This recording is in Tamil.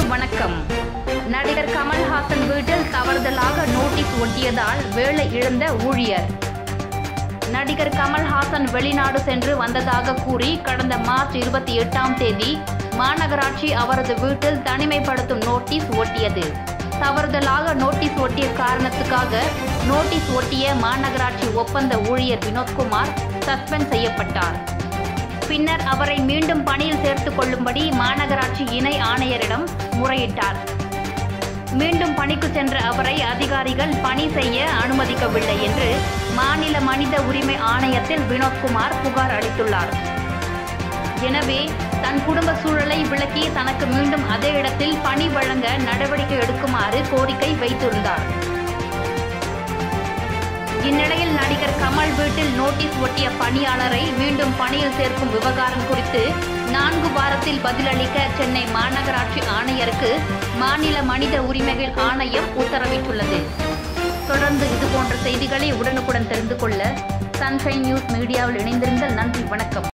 வணக்கம் நடிகர் கமல்ஹாசன் வீட்டில் தவறுதலாக நோட்டீஸ் ஒட்டியதால் வேலை இழந்த ஊழியர் நடிகர் கமல்ஹாசன் வெளிநாடு சென்று வந்ததாக கூறி கடந்த மார்ச் இருபத்தி எட்டாம் தேதி மாநகராட்சி அவரது வீட்டில் தனிமைப்படுத்தும் நோட்டீஸ் ஒட்டியது தவறுதலாக நோட்டீஸ் ஒட்டிய காரணத்துக்காக நோட்டீஸ் ஒட்டிய மாநகராட்சி ஒப்பந்த ஊழியர் வினோத்குமார் சஸ்பெண்ட் செய்யப்பட்டார் பின்னர் அவரை மீண்டும் பணியில் சேர்த்துக் கொள்ளும்படி மாநகராட்சி இணை ஆணையரிடம் முறையிட்டார் மீண்டும் பணிக்கு சென்ற அவரை அதிகாரிகள் பணி செய்ய அனுமதிக்கவில்லை என்று மாநில மனித உரிமை ஆணையத்தில் வினோத்குமார் புகார் அளித்துள்ளார் எனவே தன் குடும்ப சூழலை விளக்கி தனக்கு மீண்டும் அதே இடத்தில் பணி வழங்க நடவடிக்கை எடுக்குமாறு கோரிக்கை வைத்திருந்தார் இந்நிலையில் நடிகர் கமல் வீட்டில் நோட்டீஸ் ஒட்டிய பணியாளரை மீண்டும் பணியில் சேர்க்கும் விவகாரம் குறித்து நான்கு வாரத்தில் பதிலளிக்க சென்னை மாநகராட்சி ஆணையருக்கு மாநில மனித உரிமைகள் ஆணையம் உத்தரவிட்டுள்ளது தொடர்ந்து இதுபோன்ற செய்திகளை உடனுக்குடன் தெரிந்து கொள்ள சன்ஷைன் நியூஸ் மீடியாவில் இணைந்திருங்கள் நன்றி வணக்கம்